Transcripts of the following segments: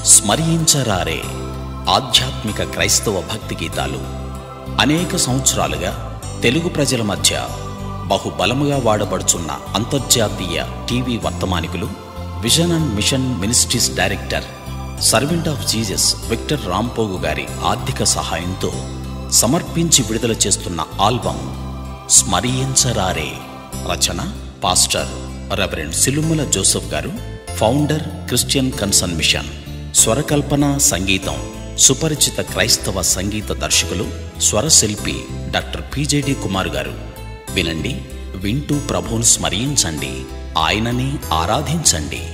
స్మరించరారే ఆధ్యాత్మిక క్రైస్తవ భక్తి గీతాలు అనేక సంవత్సరాలుగా తెలుగు ప్రజల మధ్య బహుబలముగా వాడబడుచున్న అంతర్జాతీయ టీవీ వర్తమానికులు vision and mission ministries director servant of Jesus Victor Rampogu గారి ఆర్థిక సహాయంతో సమర్పించి విడుదల చేస్తున్న ఆల్బమ్ స్మరించరారే రచన పాస్టర్ రెవరెండ్ సిలుముల జోసెఫ్ గారు ఫౌండర్ క్రిస్టియన్ కన్సర్న్ మిషన్ స్వరకల్పన సంగీతం సుపరిచిత క్రైస్తవ సంగీత దర్శకులు స్వరశిల్పి డాక్టర్ పిజేడి కుమార్ గారు వినండి వింటూ ప్రభువును స్మరించండి ఆయనని ఆరాధించండి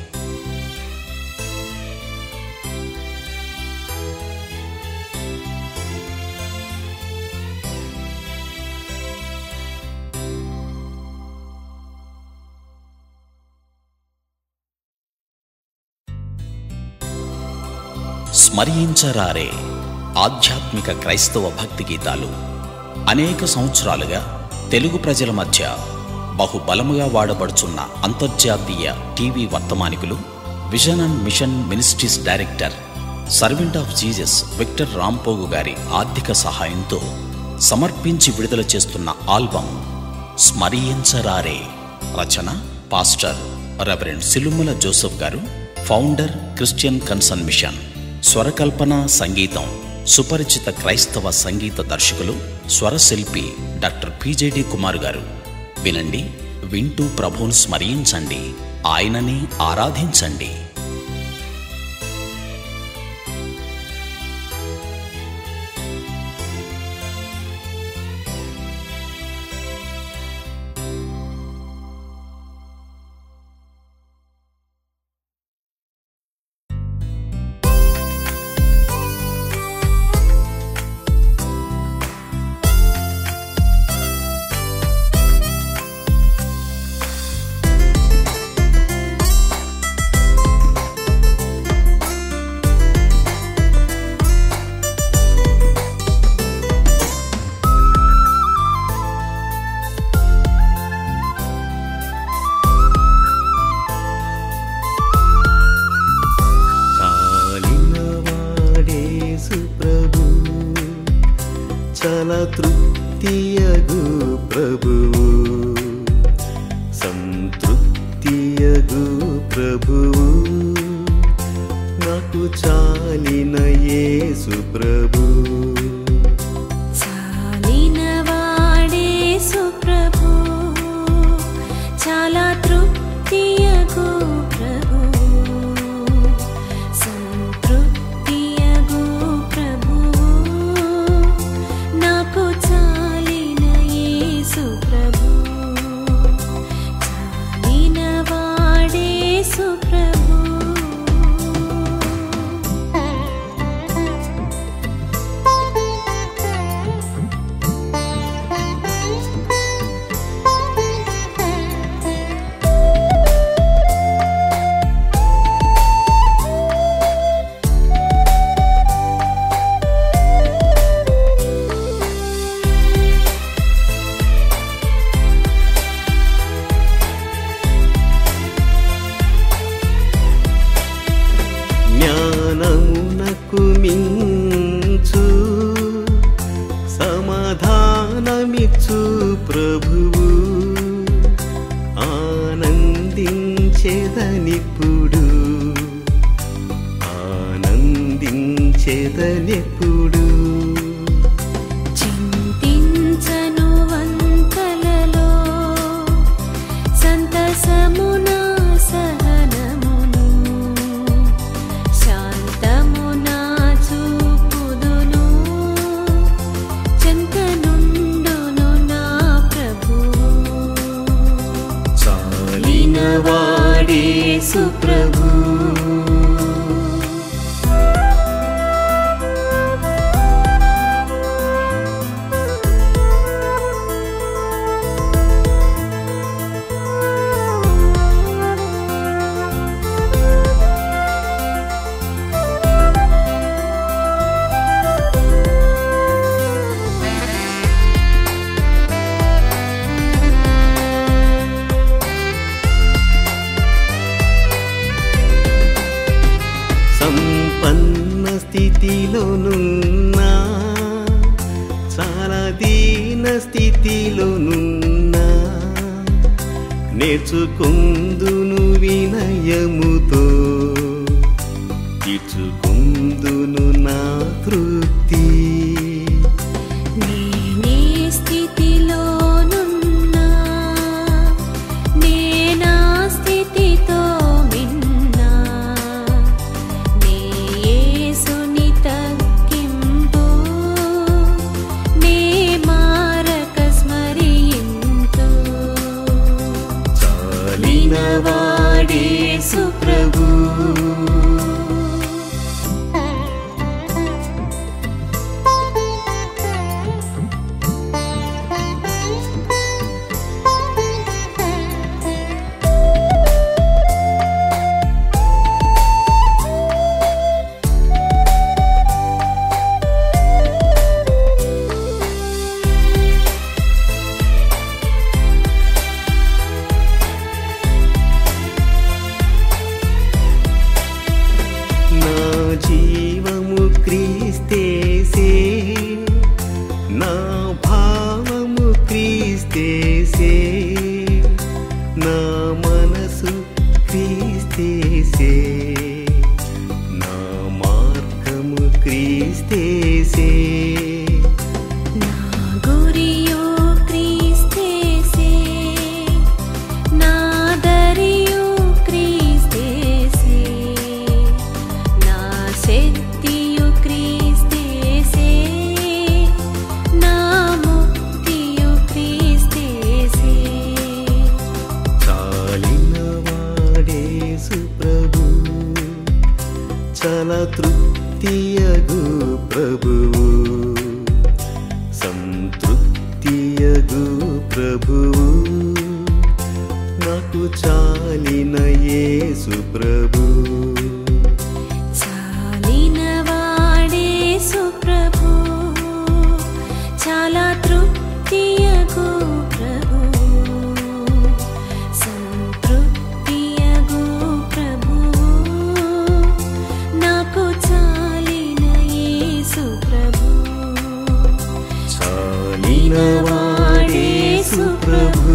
స్మరించరారే ఆధ్యాత్మిక క్రైస్తవ భక్తి గీతాలు అనేక సంవత్సరాలుగా తెలుగు ప్రజల మధ్య బహుబలముగా వాడబడుచున్న అంతర్జాతీయ టీవీ వర్తమానికులు vision and mission ministries director servant of Jesus Victor Rampogu గారి ఆర్థిక సహాయంతో సమర్పించి విడుదల చేస్తున్న ఆల్బమ్ స్మరించరారే రచన పాస్టర్ రెవరెండ్ సిలుముల జోసెఫ్ గారు ఫౌండర్ క్రిస్టియన్ కన్సర్న్ మిషన్ స్వరకల్పన సంగీతం సుపరిచిత క్రైస్తవ సంగీత దర్శకులు స్వరశిల్పి డాక్టర్ పిజేడి కుమార్ గారు వినండి వింటూ ప్రభువును స్మరించండి ఆయనని ఆరాధించండి చాలినవాడేసు ప్రభు చాలా తృప్తియగు ప్రభువు సంతృప్తియగు ప్రభువు నాకు చాలిన యేసు ప్రభు చాలినవాడేసు ప్రభు చాలా తృప్తియగు ప్రభు సంతృప్తియగు ప్రభు నాకు చాలిన యేసు ప్రభు చాలినవాడేసు ప్రభు జ్ఞానమునకు మించు సమాధానమిచ్చు ప్రభువు ఆనందించేదనిప్పుడు ఆనందించేదనిప్పుడు చింతించను వంకలలో సంతసమున సహనమును శాంతమున చూపుదును చెంతనుండును నా ప్రభువు చాలినవాడేసు ప్రభు సన్న స్థితిలోనున్నా చాలా దీన స్థితిలోనున్నా నేర్చుకుందును వినయముతో ఇచ్చుకుందును నా తృప్తి నేనే స్థితిలోనున్నా నేనా స్థితితో మిన్నా నే యేసుని తగ్గింపు నే మారక స్మరింతు చాలినవాడే సుప్రభు నా జీవము క్రీస్తేసే నా భావము క్రీస్తేసే నా మనసు క్రీస్తేసే నా మార్గము క్రీస్తేసే నా గురియో క్రీస్తేసే నా దరియో క్రీస్తేసే నా శక్తియు క్రీస్తేసే నా ముక్తియు క్రీస్తేసే చాలినవాడే సుప్రభు చాలా తృప్తియగు ప్రభువు సంతృప్తియగు ప్రభువు నాకు చాలిన యేసు ప్రభు చాలినవాడే సుప్రభు చాలా తృప్తియగు ప్రభు సంతృప్తియగు ప్రభు నాకు చాలిన యేసు ప్రభు చాలినవాడే సుప్రభు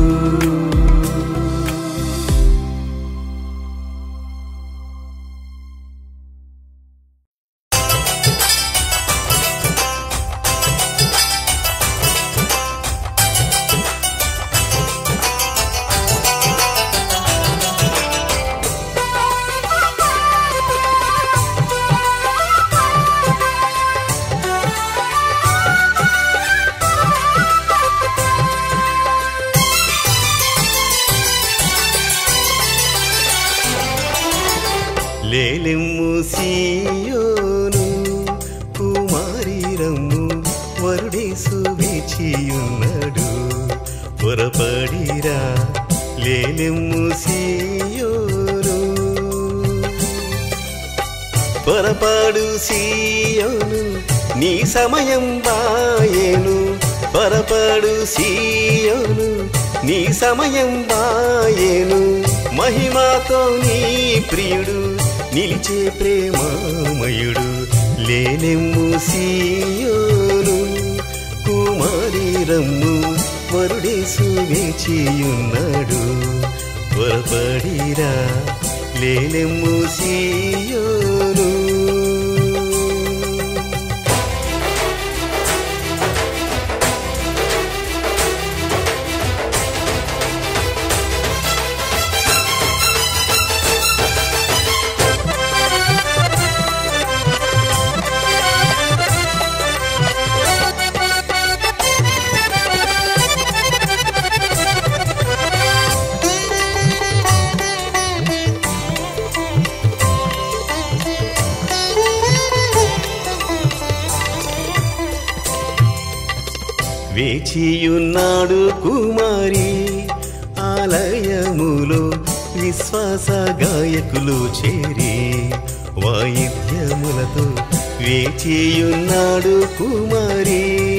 లేలెమ్ము సీయోను కుమారి రమ్ము వరుడేసు వేచియున్నాడు పొరపడిరా లేలెమ్ము సీయోను పొరపాడు సీయోను నీ సమయం బాయేను పొరపాడు సీయోను నీ సమయం బాయేను మహిమాతో నీ ప్రియుడు నిలిచే ప్రేమామయుడు లేనెమ్ము సీయోను కుమారి రమ్ము వరుడేసు వేచియున్నాడు పొరపడిరా లేనెమ్ము సీయోను వేచియున్నాడు కుమారి ఆలయములో విశ్వాస గాయకులు చేరి వాయిద్యములతో వేచియున్నాడు కుమారి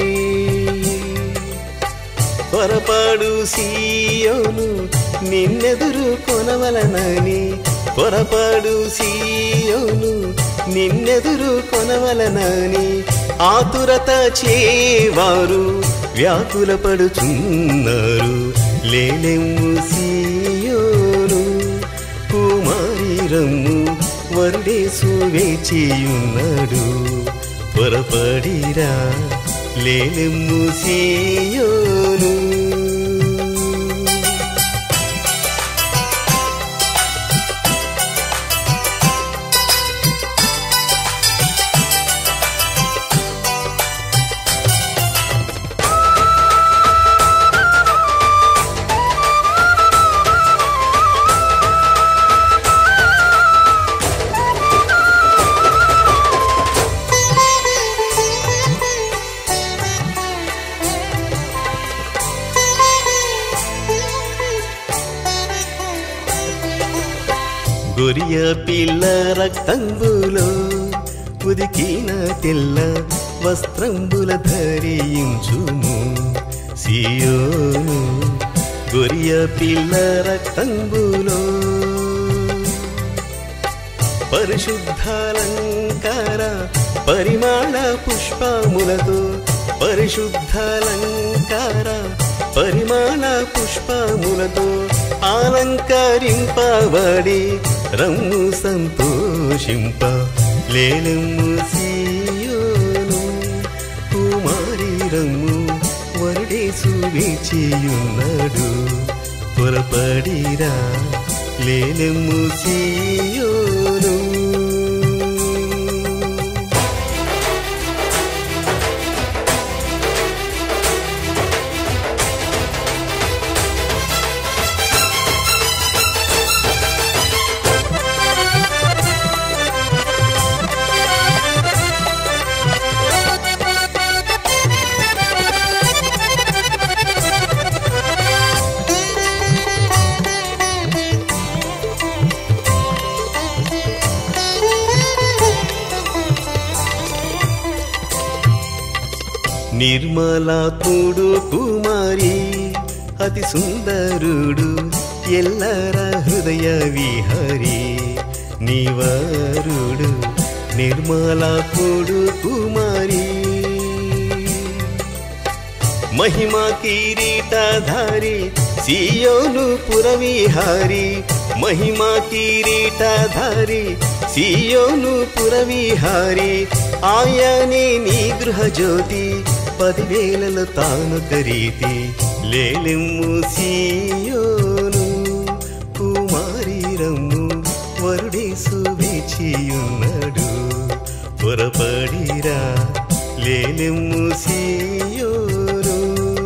పొరపాడు సీయోను నిన్నెదురు కొనవలనని పొరపాడు సీయోను నిన్నెదురు కొనవలనని ఆతురత చేవారు వ్యాకుల పడుచున్నారు లేలెమ్ము సీయోను కుమారి రమ్ము వరుడేసు వేచియున్నాడు పొరపడిరా లేలెమ్ము సీయోను గొరియ పిల్ల రక్తంబులో ఉదికిన తెల్ల వస్త్రంబుల ధరించుము సియోను గొరియ పిల్ల రక్తంబులో పరిశుద్ధాలంకార పరిమాణ పుష్పములతో పరిశుద్ధాలంకార పరిమాణ పుష్పములతో అలంకరింపబడి రమ్ము సంతోషింప లేనమ్ము సీయోను కుమారి రమ్ము వరుడేసు వేచియున్నాడు పొరపడిరా లేనమ్ము సీయోను నిర్మలాత్ముడు కుమారి అతి సుందరుడు ఎల్లర హృదయ విహరి నివరుడు నిర్మలాత్ముడు కుమారి మహిమా కిరీటధారి సియోను పురవిహారి మహిమా కిరీటధారి సియోను పురవిహారి ఆయనే నీ గృహజ్యోతి పదివేలలో తాను కరీతి లేలెమ్ము సియోను కుమారి రమ్ము వరుడేసు వేచియున్నాడు పొరపడిరా లేలెమ్ము సియోను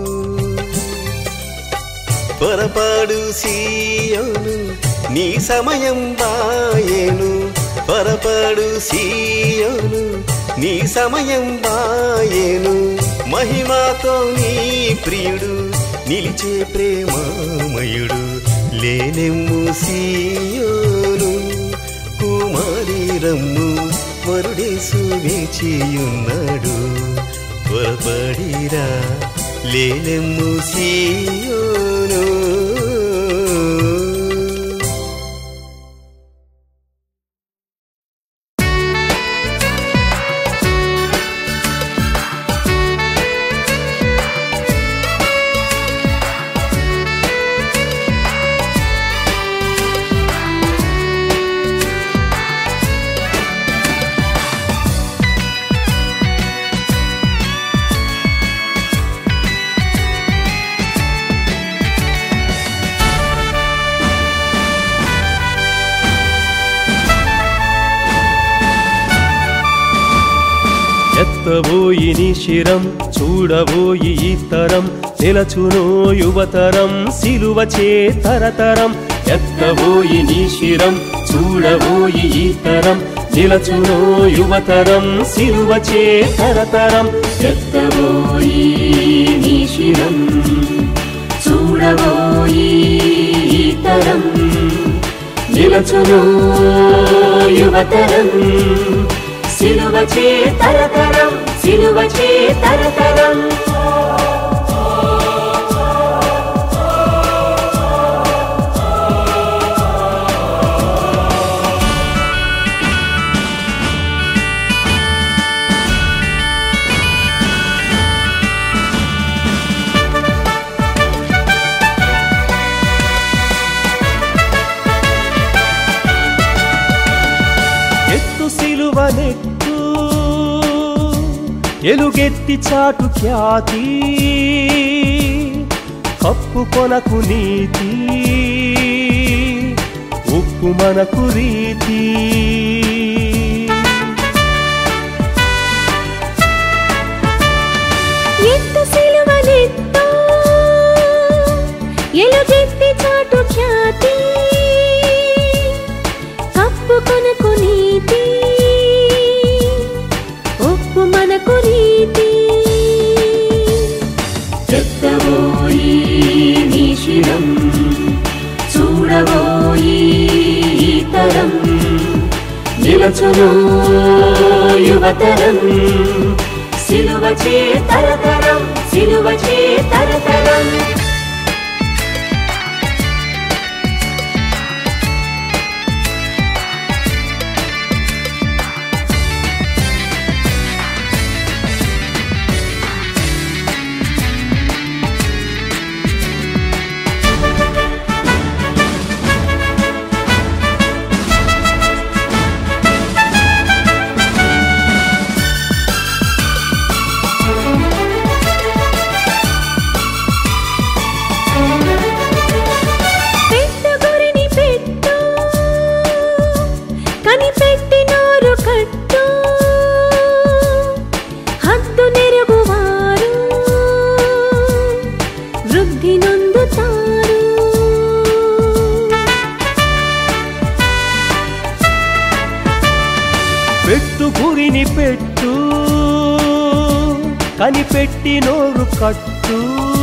పొరపాడు సీయోను నీ సమయం బాయేను పొరపాడు సీయోను నీ సమయం బాయేను మహిమాతో నీ ప్రియుడు నిలిచే ప్రేమామయుడు లేనెమ్ము సీయోను కుమారి రమ్ము వరుడేసు వేచియున్నాడు పొరపడిరా లేనెమ్ము సీయోను ఎత్తబోయి నీ శిరం చూడబోయి ఈ తరం నిలచునో యువతరం సిలువ తరతరం ఎత్తబోయి నీ శిరం చూడబోయి ఈ తరం నిలచునో యువతరం సిలువ తరతరం ఎత్తబోయి నీ శిరం చూడబోయి ఈ తరం నిలచునో యువతరం సిలువ తరతరం సిలువ తరతరం నెట్టు ఎలుగెత్తి చాటు ఖ్యాతి కప్పు కొనకు నీతి ఉప్పు మనకు రీతి ఎత్తు సిలువనెత్తు ఎలుగెత్తి చాటు ఖ్యాతి కప్పు కొనకు నీతి ఒప్పు మనకు రీతి ఎత్తబోయి నీ శిరం చూడబోయి ఈ తరం నిలచును యువతరం సిలువ చే తరతరం సిలువ చే తరతరం పెట్టు గురిని పెట్టు కనిపెట్టి నోరు కట్టు హద్దు నెరుగువారు వృద్ధి నొందుతారు పెట్టు గురిని పెట్టు కనిపెట్టి నోరు కట్టు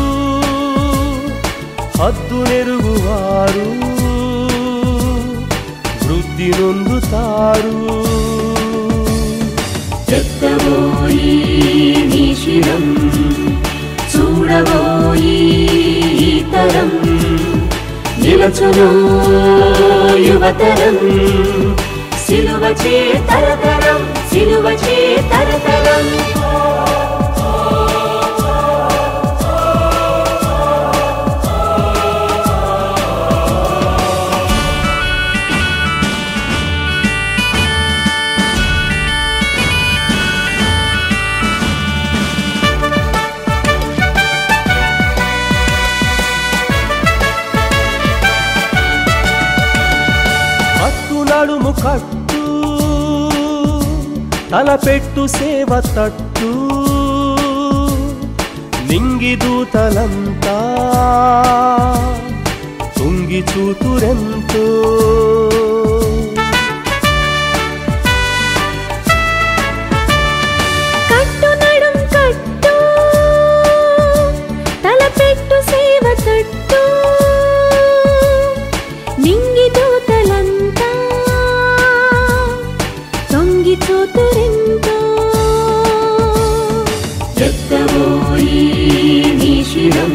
హద్దు నెరుగువారు వృద్ధి నొందుతారు ఎత్తబోయి నీ శిరం చూడబోయి ఈ తరం నిలచును యువతరం సిలువ చే తరతరం సిలువ చే తరతరం కట్టు నడుము కట్టు తలపెట్టు సేవ తట్టు నింగి దూతలంతా తుంగి చూతురెంతో కట్టు నడుం కట్టు తలపెట్టు సేవ తట్టు నింగి దూతలంతా తొంగి చూతురెంతో ఎత్తబోయి నీ శిరం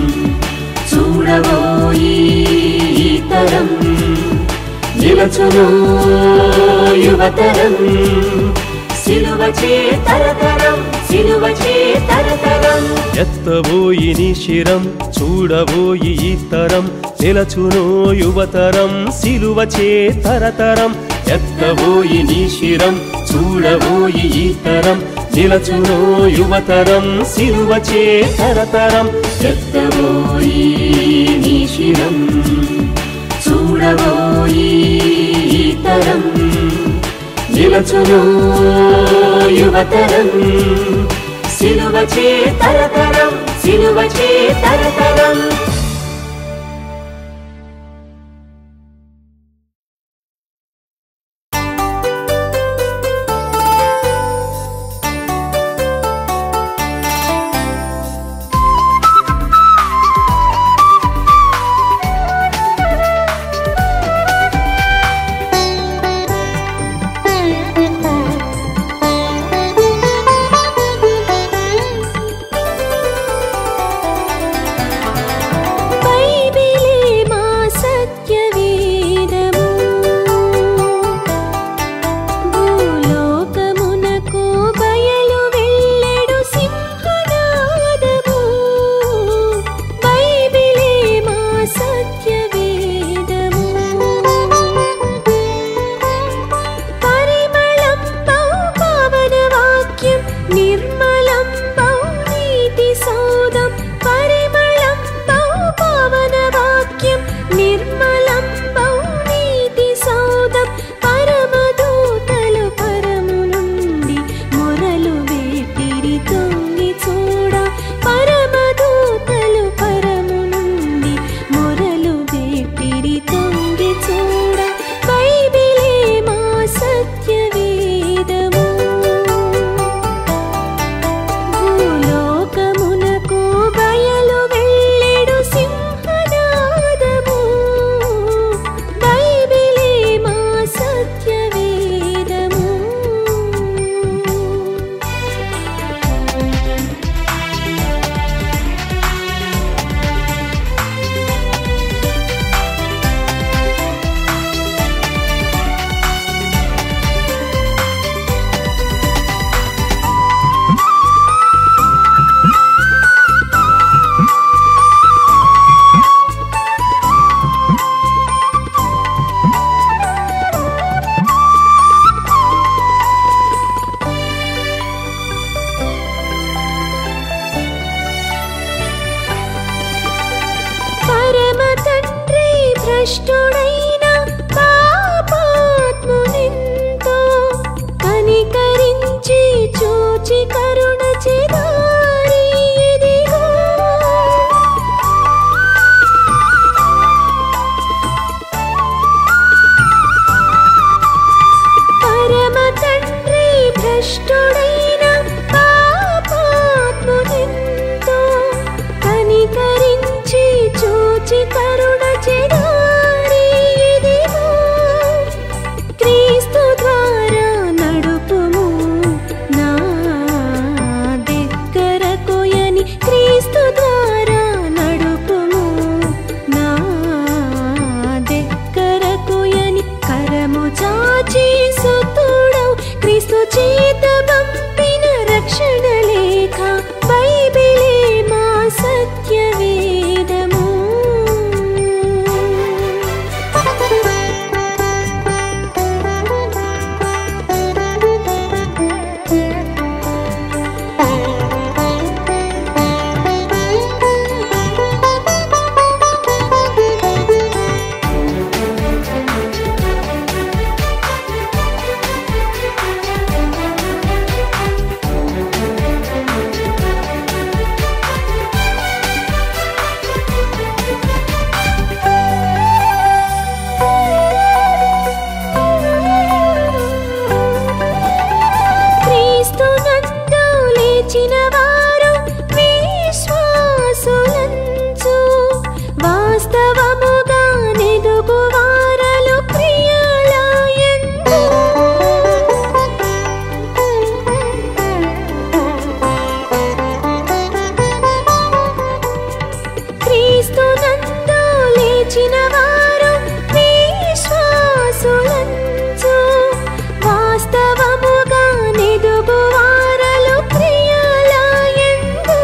చూడబోయి ఈ తరం నిలచును యువతరం సిలువ చే తరతరం సిలువ చే తరతరం ఎత్తబోయి నీ శిరం చూడబోయి ఈ తరం నిలచునో యువతరం సిలువ చే తరతరం ఎత్తబోయి నీ శిరం చూడబోయి ఈ తరం నిలచునో యువతరం సిలువ చే తరతరం ఎత్తబోయి నీ శిరం చూడబోయి ఈ తరం నిలచును యువతరం సిలువ చే తరతరం సిలువ చే తరతరం ఆ కాచే సుతుడవు క్రీస్తు చేత పంపిన రక్షణ లేఖ బైబిలే మా సత్య వేదము క్రీస్తునందు లేచిన వారు విశ్వాసులంచు వాస్తవముగా నెదుగు వారలు క్రియలయందు క్రీస్తునందు లేచిన వారు విశ్వాసులంచు వాస్తవముగా నెదుగు వారలు క్రియలయందు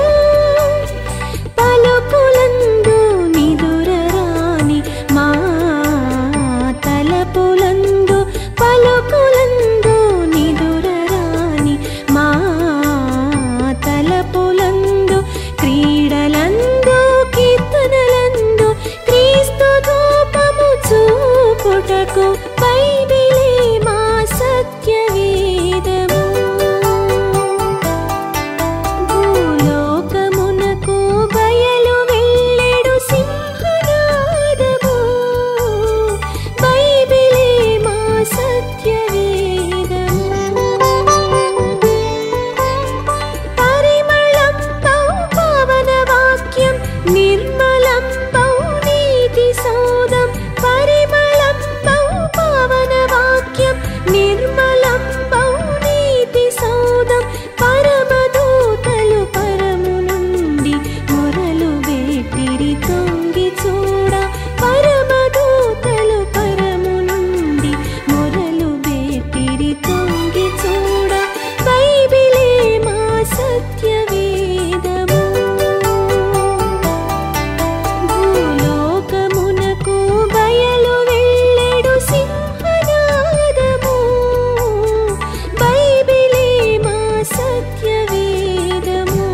పలుకులందు నిదురరాని మా తలపులందు పలుకులందు నిదురరాని మా తలపులందు క్రీడలందు కీర్తనలందు క్రీస్తు ధూపము చూపుటకు బైబిలే మా సత్య వేదము భూలోకమునకు బయలు వెళ్ళెడు సింహనాదము బైబిలే మా సత్య వేదము పరిమళం పౌ పవన వాక్యం నిర్మలం పౌ నీతి సౌదం పరిమళం పౌ పవన వాక్యం నిర్మలం పౌ నీతి సౌదం పరమదూతలు పరము నుండి మొరలు వేటిరి తొంగి చూడ పరమదూతలు పరము నుండి మొరలు వేటిరి తొంగి చూడ బైబిలే మా సత్య వేదము భూలోకమునకు బయలు వెళ్ళెడు సింహనాదము బైబిలే మా సత్య వేదము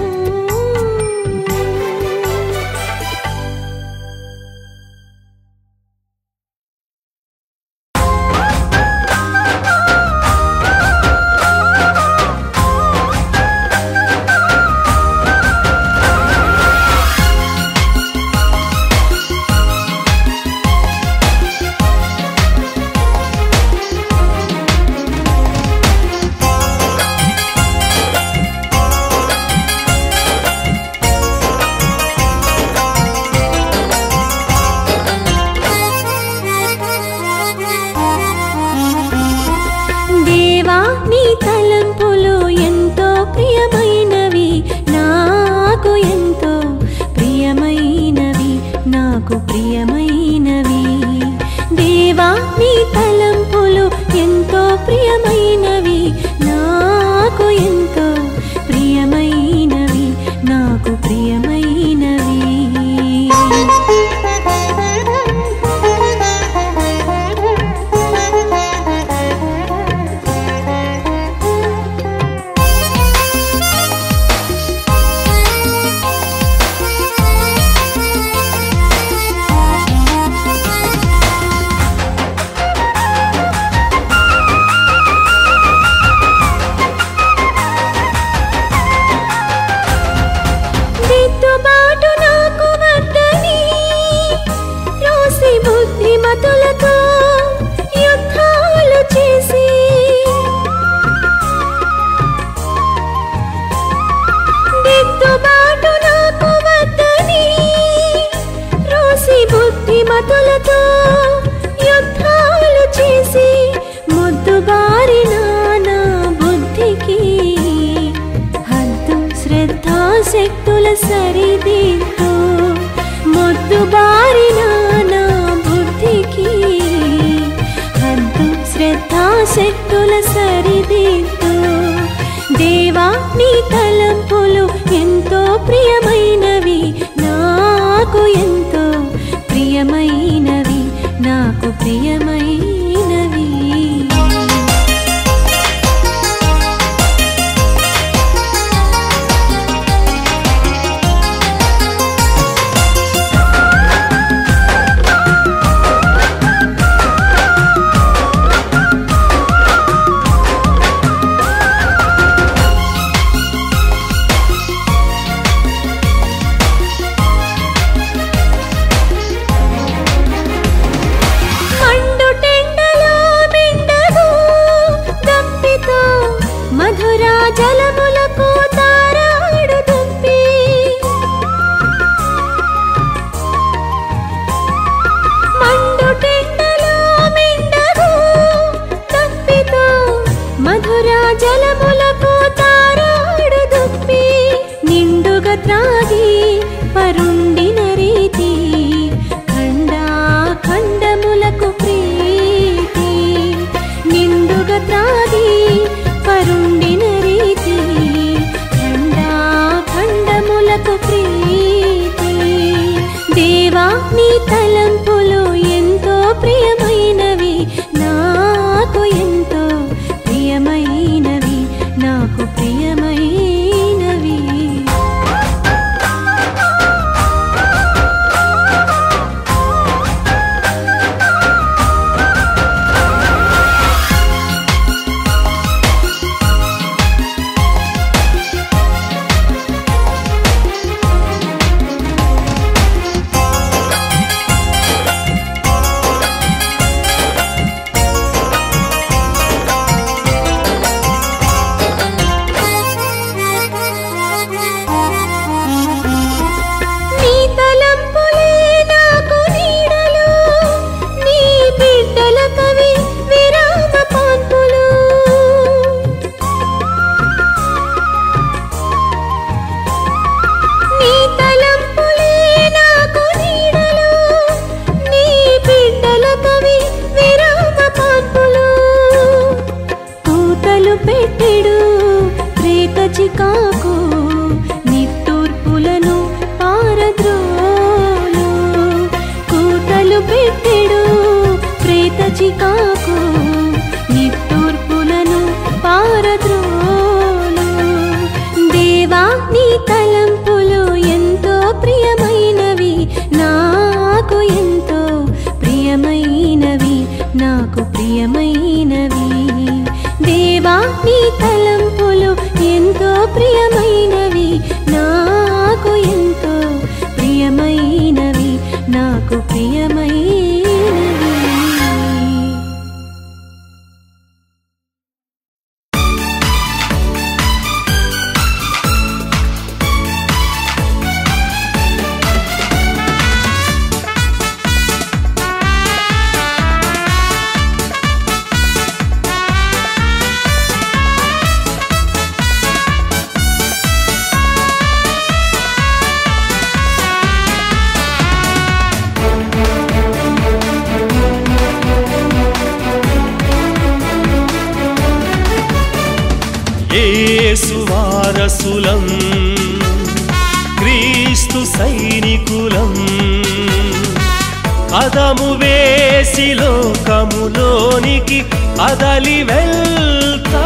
దేవా నీ తలంపులు ఎంతో ప్రియమైనవి నాకు ఎంతో ప్రియమైనవి నాకు ప్రియమైనవి దేవా నీ తలంపులు ఎంతో ప్రియమైనవి నాకు ఎంతో ప్రియమైనవి నాకు ప్రియమైనవి దిద్దుబాటు నాకు వద్దని రోసి బుద్ధిమతులతో యుద్ధాలు చేసి దిద్దుబాటు నాకు వద్దని రోసి బుద్ధిమతులతో యుద్ధాలు చేసి ముద్దుబారిన నా బుద్ధికి హద్దు శ్రద్ధాశక్తుల సరిదిద్దు ముద్దుబారిన నా బుద్ధికి హద్దు శ్రద్ధ వ్యర్థ శక్తుల సరిదిద్దు దేవా నీ తలంపులు ఎంతో ప్రియమైనవి నాకు ఎంతో ప్రియమైనవి నాకు ప్రియమైనవి మండుటెండలో మిండగు దప్పితో మధురా జలములకు తారాడు దుప్పి మండుటెండలో మిండగు దప్పితో మధురా జలములకు తారాడు దుప్పి నిండుగా త్రాగి పరుండిన రీతి ఖండా ఖండములకు ప్రీతి నిండుగా త్రాగి పరుండిన రీతి ఖండా ఖండములకు ప్రీతి దేవా నీ తలంపులు ఎంతో ప్రియమైనవి నాకు ఎంతో ప్రియమైనవి నాకు ప్రియమైనవి నీ తలంపులే నాకు నీడలు నీ బిడ్డల కవి విరామ పాన్పులు నీ తలంపులే నాకు నీడలు నీ బిడ్డల కవి విరామ పాన్పులు పూతలు పెట్టెడు ప్రేత చికాకు నిట్టూర్పులను పారద్రోలు కూతలు పెట్టెడు ప్రేత చికాకు నిట్టూర్పులను పారద్రోలు దేవా నీ తలంపులు ఎంతో ప్రియమైనవి నాకు ఎంతో ప్రియమైనవి నాకు ప్రియమైనవి దేవా నీ తలంపులు ఎంతో ప్రియమైనవి నాకు ఎంతో ప్రియమైనవి నాకు ప్రియమైనవి యేసు వారసులం క్రీస్తు సైనికులం కదము వేసి లోకములోనికి కదలి వెళ్తా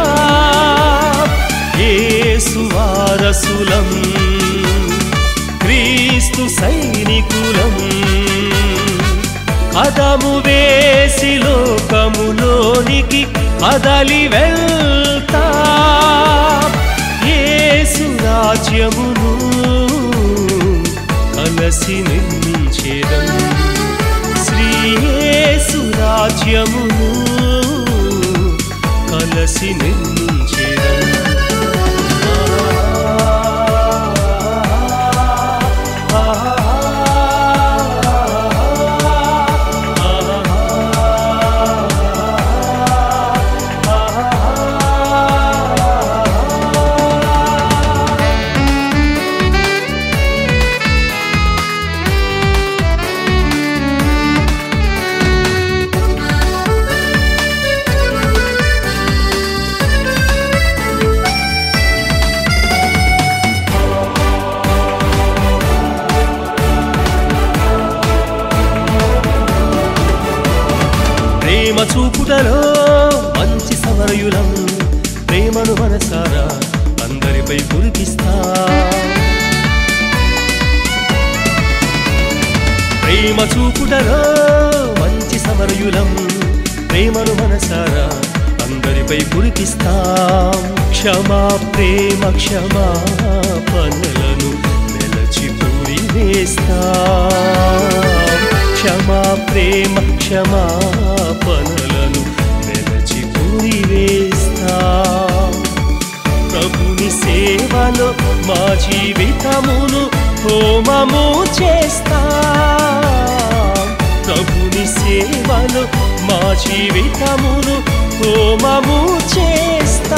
యేసు వారసులం క్రీస్తు సైనికులం కదము వేసి లోకములోనికి కదలి వెళ్తా యేసు రాజ్యమును కలసి నిర్మించేదం శ్రీ యేసు రాజ్యమును కలసి నిర్మించేదం ఆ చూపుటలో మంచి సమరయులం ప్రేమను మనసారా అందరిపై కురిపిస్తా ప్రేమ చూపుటలో మంచి సమరయులం ప్రేమను మనసారా అందరిపై కురిపిస్తాం క్షమా ప్రేమ క్షమా పనులను నిలచిపూరి వేస్తాం క్షమా ప్రేమ క్షమా పనులను నిలచిపూరి వేస్తాం ప్రభుని సేవలో మా జీవితమును హోమము చేస్తా ప్రభుని సేవలో మా జీవితమును హోమము చేస్తా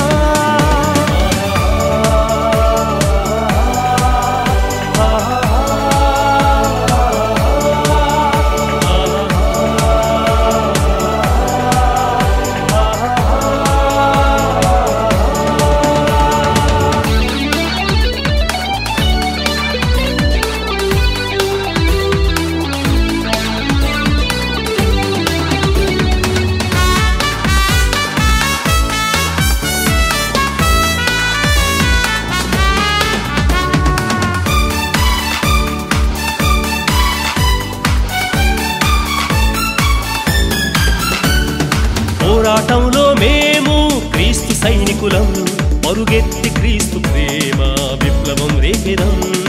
పోరాటంలో మేము క్రీస్తు సైనికులం పరుగెత్తి క్రీస్తు ప్రేమ విప్లవం రేపెదం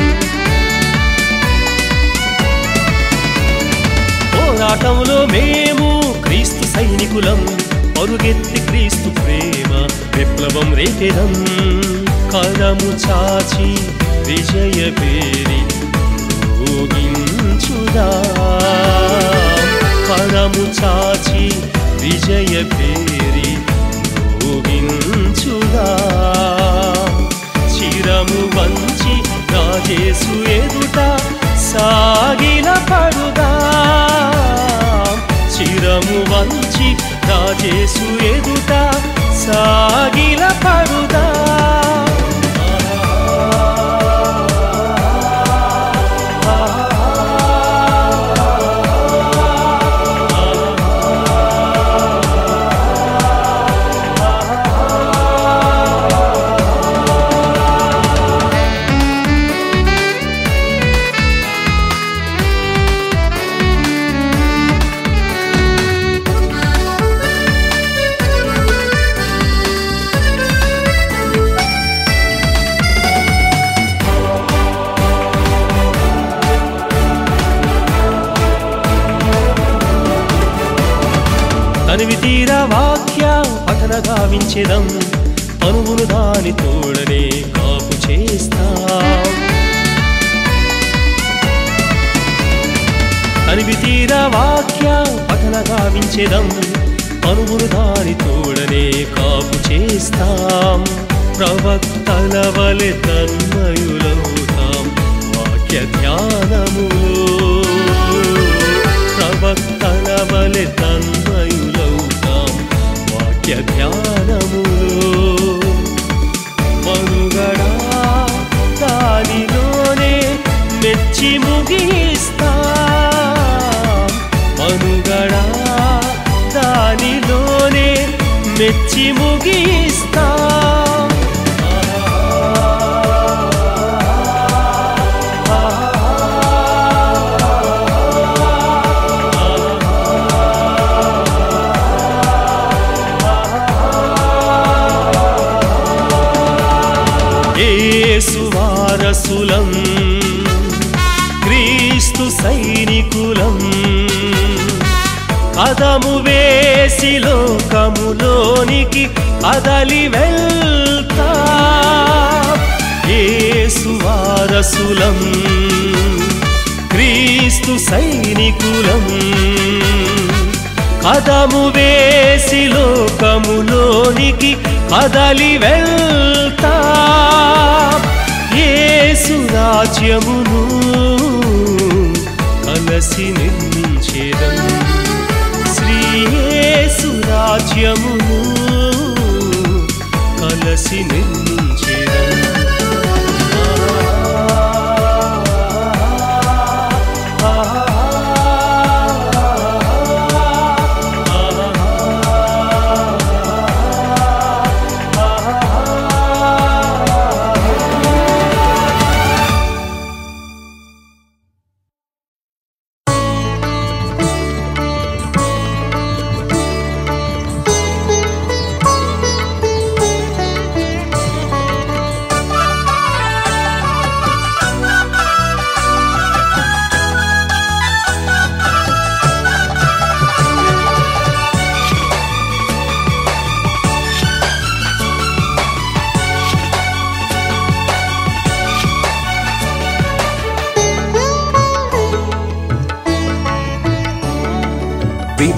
పోరాటంలో మేము క్రీస్తు సైనికులం పరుగెత్తి క్రీస్తు ప్రేమ విప్లవం రేపెదం కరము చాచి విజయ పేరి ఊగించుదా కరము చాచి విజయ పేరి ఊగించుదా చిరము వంచి రాజేసు ఎదుట సాగిల పడుదా చిరము వంచి రాజేసు ఎదుట సాగిల పడుదా తనివి తీర వాక్య పఠన గావించెదం అనువును దాని తోడనే కాపు చేస్తా తనివి తీర వాక్య పఠన గావించెదం అనువును దాని తోడనే కాపు చేస్తాం ప్రవక్తల వలె తన్మయులవుతాం వాక్య ధ్యానములో ప్రవక్తల వలె తన్మయులవుతాం వాక్య ధ్యానములో మనుగడా దానిలోనే మెచ్చి ముగిస్తా మనుగడా దానిలోనే మెచ్చి ముగిస్తా యేసు వారసులం క్రీస్తు సైనికులం కదము వేసి లోకములోనికి కదలి వెళ్తా యేసు వారసులం క్రీస్తు సైనికులం కదము వేసి లోకములోనికి కదలి వెళ్తా యేసు రాజ్యమును కలసి నిర్మించేదం శ్రీ యేసు రాజ్యమును కలసి నిర్మించేదం ఆ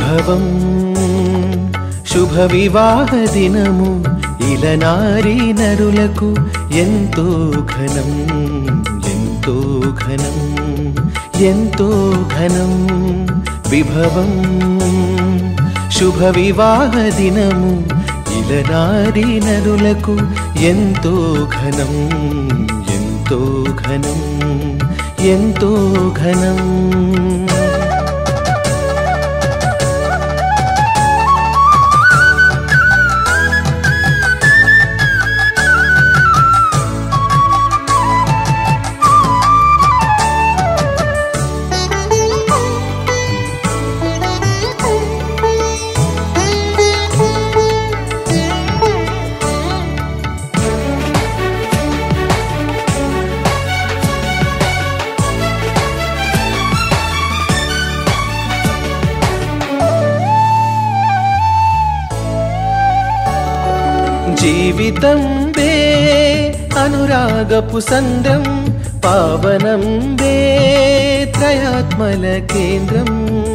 విభవం శుభ వివాహ దినము ఇలనారి నరులకు ఎంతో ఘనం ఎంతో ఘనం ఎంతో ఘనం విభవం శుభ వివాహ దినము ఇలనారి నరులకు ఎంతో ఘనం ఎంతో ఘనం ఎంతో ఘనం జీవితం వే అనురాగపు సంద్రం పావనం వే త్రయాత్మల కేంద్రం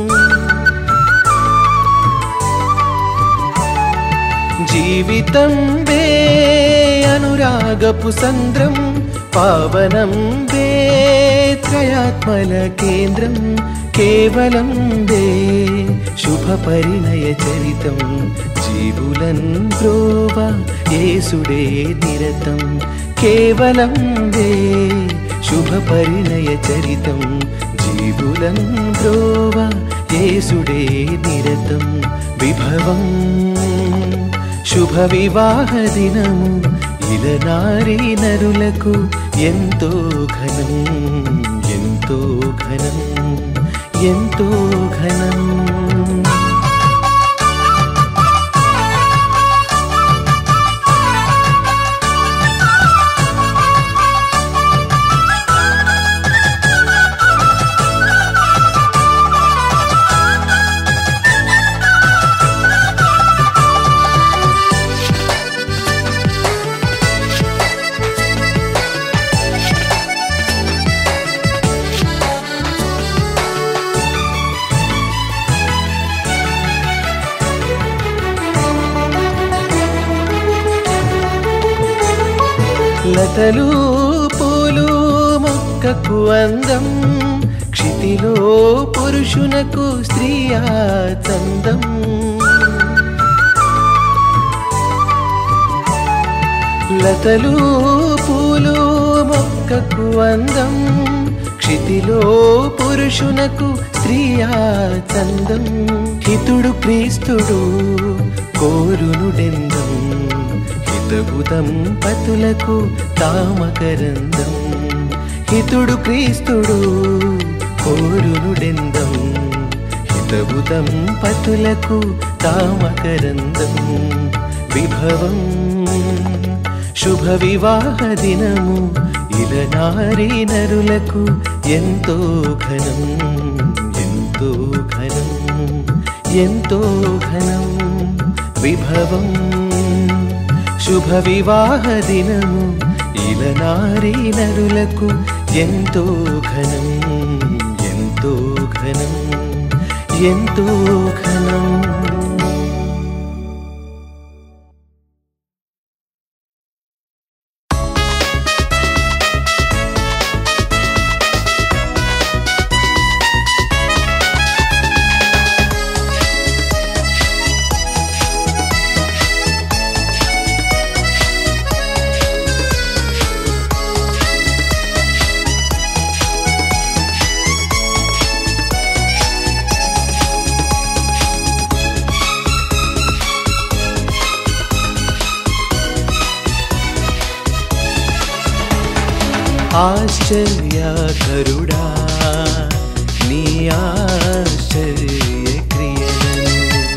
జీవితం వే అనురాగపు సంద్రం పావనం వే త్రయాత్మల కేంద్రం కేవలం వే శుభ పరిణయ చరితం జీవులన్ బ్రోవ యేసుడే నిరతం కేవలం వే శుభ పరిణయ చరితం జీవులన్ బ్రోవ యేసుడే నిరతం విభవం శుభ వివాహ దినము ఇలనారి నరులకు ఎంతో ఘనం ఎంతో ఘనం ఎంతో ఘనం లతలు పూలు మొక్కకు అందం క్షితిలో పురుషునకు స్త్రీయా చందం లతలు పూలు మొక్కకు అందం క్షితిలో పురుషునకు స్త్రీయా చందం హితుడు క్రీస్తుడు కోరునుడెందం హితగు దంపతులకు తామకరందం హితుడు క్రీస్తుడు కోరునుడెందం హితగు దంపతులకు తామకరందం విభవం శుభ వివాహ దినము ఇలనారి నరులకు ఎంతో ఘనం ఎంతో ఘనం ఎంతో ఘనం విభవం శుభ వివాహ దినము ఇలనారి నరులకు ఎంతో ఘనం ఎంతో ఘనం ఎంతో ఘనం ఆశ్చర్యకరుడా నీ ఆశ్చర్య క్రియలను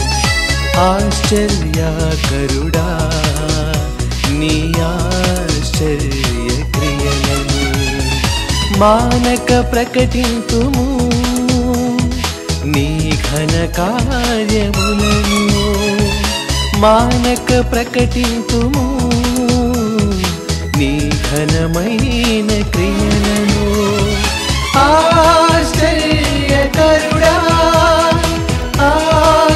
ఆశ్చర్యకరుడా నీ ఆశ్చర్య క్రియలను మానక ప్రకటింతుము నీ ఘన కార్యములను మానక ప్రకటింతుము నీ ఘనమైన క్రియలను ఆశ్చర్యకరుడా ఆశ్చర్య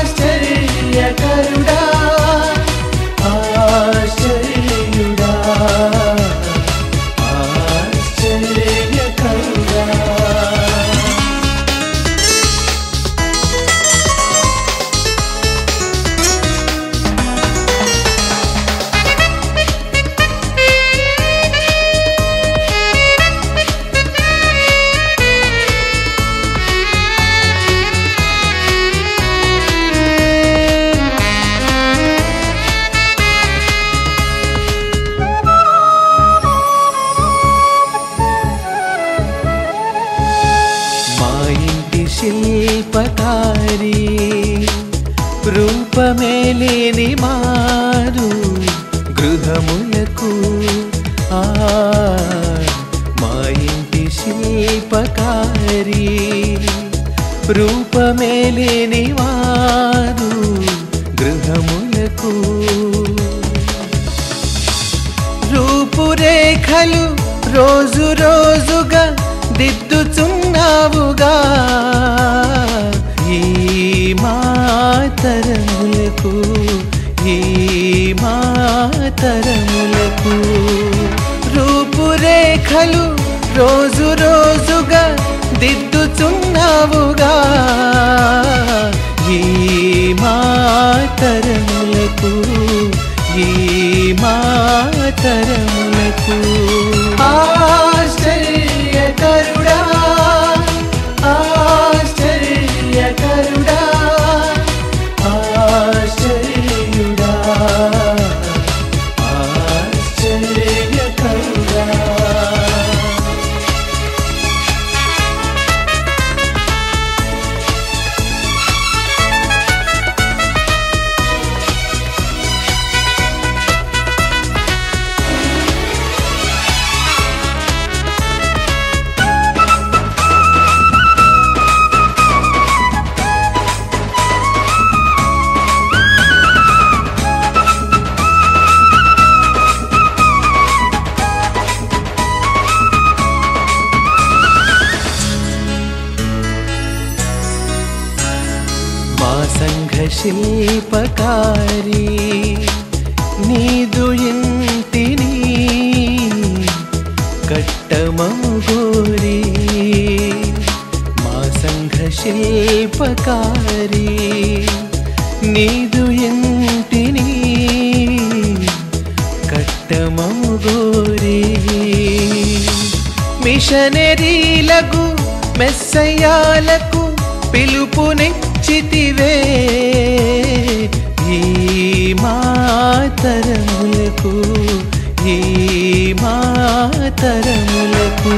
శిల్పకారి రూపమే లేని మారు గృహములకు ఆ మా ఇంటి శిల్పకారి రూపమే లేని వారు గృహములకు రూపురేఖలు రోజు రోజుగా దిద్దుచున్నావుగా ఈ మాతరములకు ఈ మాతరములకు రూపురేఖలు రోజు రోజుగా దిద్దుచున్నావుగా ఈ మాతరములకు ఈ మాతరములకు ఆశ్చర్యకరుడా ఆశ్చర్యకరుడా ఆశ్చర్యుడా ఆశ్చర్యకరుడా మా సంఘ శిల్పకారి నీదు ఇంటిని కట్టమము గోరి మా సంఘ శిల్పకారి నీదు ఇంటిని కట్టమము గోరి మిషనరీలకు మెస్సయ్యాలకు పిలుపునిచ్చితివే ఈ మాతరములకు ఈ మాతరములకు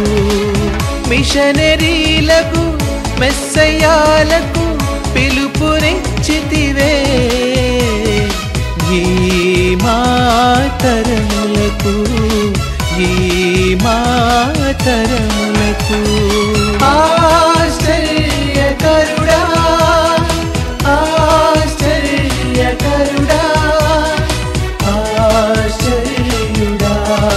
మిషనరీలకు మెస్సయ్యాలకు పిలుపునిచ్చితివే ఈ మాతరములకు ఈ మాతరములకు ఆశ్చర్యకరుడా ఆశ్చర్యకరుడా ఆశ్చర్యుడా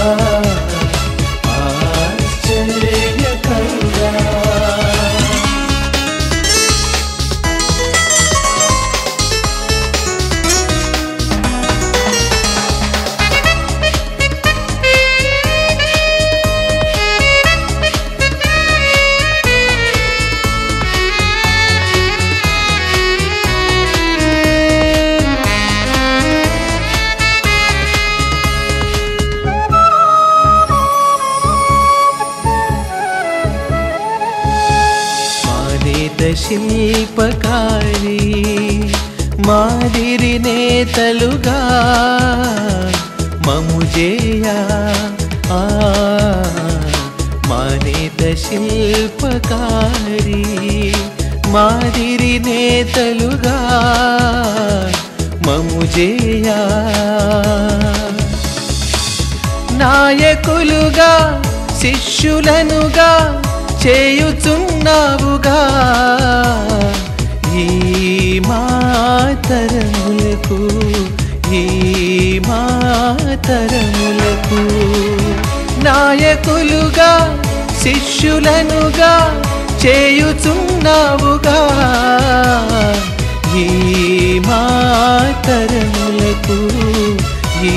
ఆశ్చర్యకరుడా మానేత శిల్పకారి మాదిరి నేతలుగా మము జేయా ఆ మానేత శిల్పకారి మాదిరి నేతలుగా మము జేయా నాయకులుగా శిష్యులనుగా చేయుచున్నావుగా ఈ మాతరములకు ఈ మాతరములకు నాయకులుగా శిష్యులనుగా చేయుచున్నావుగా ఈ మాతరములకు ఈ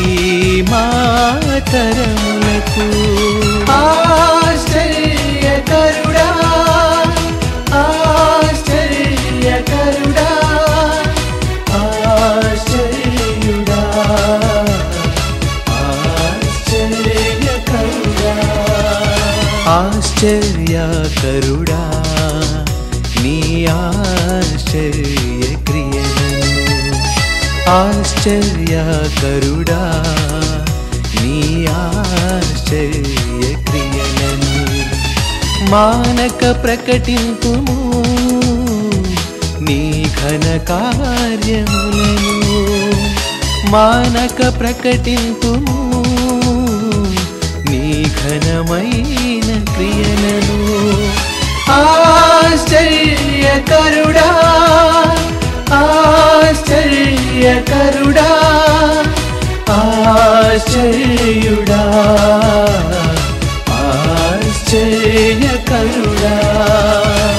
మాతరములకు ఆశ్చర్యకరుడా ఆశ్చర్యకరుడా ఆశ్చర్యుడా ఆశ్చర్యకరుడా ఆశ్చర్యకరుడా నీ ఆశ్చర్య క్రియలను ఆశ్చర్యకరుడా నీ ఆశ్చర్య క్రియలను మానక ప్రకటింపుము ఘన కార్యములను మానక ప్రకటింతుము నీ ఘనమైన క్రియలను ఆశ్చర్యకరుడా ఆశ్చర్యకరుడా ఆశ్చర్యుడా ఆశ్చర్యకరుడా